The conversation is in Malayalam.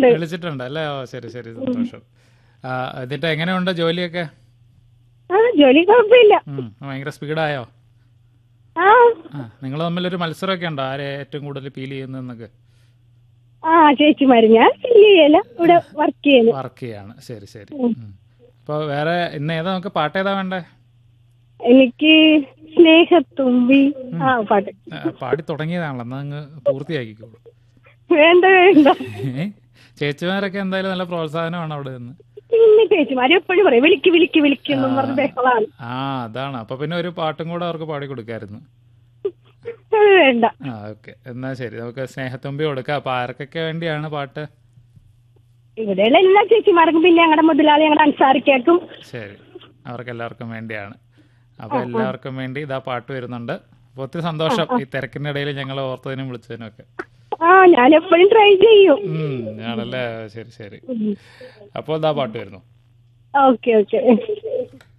വിളിച്ചിട്ടുണ്ട് വിളിച്ചിട്ടുണ്ട് അല്ലേ ഓ ശരി ശരി സന്തോഷം ആ, എന്നിട്ട് എങ്ങനെയുണ്ട് ജോലിയൊക്കെ ആ ജോലി കുഴപ്പമില്ല ഉം, ഭയങ്കര സ്പീഡായോ ആ ആ നിങ്ങൾ തമ്മിലൊരു മത്സരമൊക്കെ ഉണ്ടോ ആരെ ഏറ്റവും കൂടുതൽ ഫീൽ ചെയ്യുന്നതെന്നൊക്കെ ആ ചേച്ചിമാര് ഞാൻ ഫീൽ ചെയ്യല ഇവിടെ വർക്ക് ചെയ്യുന്നു വർക്ക് ചെയ്യാണ് ശരി ശരി അപ്പോൾ വേറെ ഇന്ന് ഏതാ നമുക്ക് പാട്ട് ഏതാ വേണ്ടേ എനിക്ക് സ്നേഹത്തുമ്പി ആ പാട്ട് ആ, പാടി തുടങ്ങിയതാണല്ലോ എന്നാ അങ്ങ് പൂർത്തിയാക്കിക്കോളൂ വേണ്ട വേണ്ട ഏ? ചേച്ചിമാരൊക്കെ എന്തായാലും നല്ല പ്രോത്സാഹനമാണ് അവിടെ നിന്ന് പിന്നെ ചേച്ചിമാര് എപ്പോഴും പറയും വിളിക്ക് വിളിക്ക് വിളിക്കുന്നു പറഞ്ഞ ബഹളാണ് ആ അതാണ് അപ്പൊ പിന്നെ ഒരു പാട്ടും കൂടെ അവർക്ക് പാടി കൊടുക്കായിരുന്നു അത് വേണ്ട ആ ഓക്കെ എന്നാ ശരി നമുക്ക് സ്നേഹത്തുമ്പി കൊടുക്കാം അപ്പൊ ആർക്കൊക്കെ വേണ്ടിയാണ് പാട്ട് ഇവിടെയുള്ള എല്ലാ ചേച്ചിമാർക്കും പിന്നെ ഞങ്ങളുടെ മുതലാളി ഞങ്ങളുടെ അൻസാരിക്കേക്കും ശരി അവർക്ക് എല്ലാവർക്കും വേണ്ടിയാണ് അപ്പൊ എല്ലാവർക്കും വേണ്ടി ഇതാ പാട്ട് വരുന്നുണ്ട് അപ്പൊ ഒത്തിരി സന്തോഷം ഈ തിരക്കിന്റെ ഇടയിൽ ഞങ്ങൾ ഓർത്തതിനും വിളിച്ചതിനും ഒക്കെ ആ ഞാൻ എപ്പോഴും ട്രൈ ചെയ്യും ഉം ആണല്ലേ ശരി ശരി അപ്പോൾ ഇതാ പാട്ട് വരുന്നു ഓക്കെ ഓക്കെ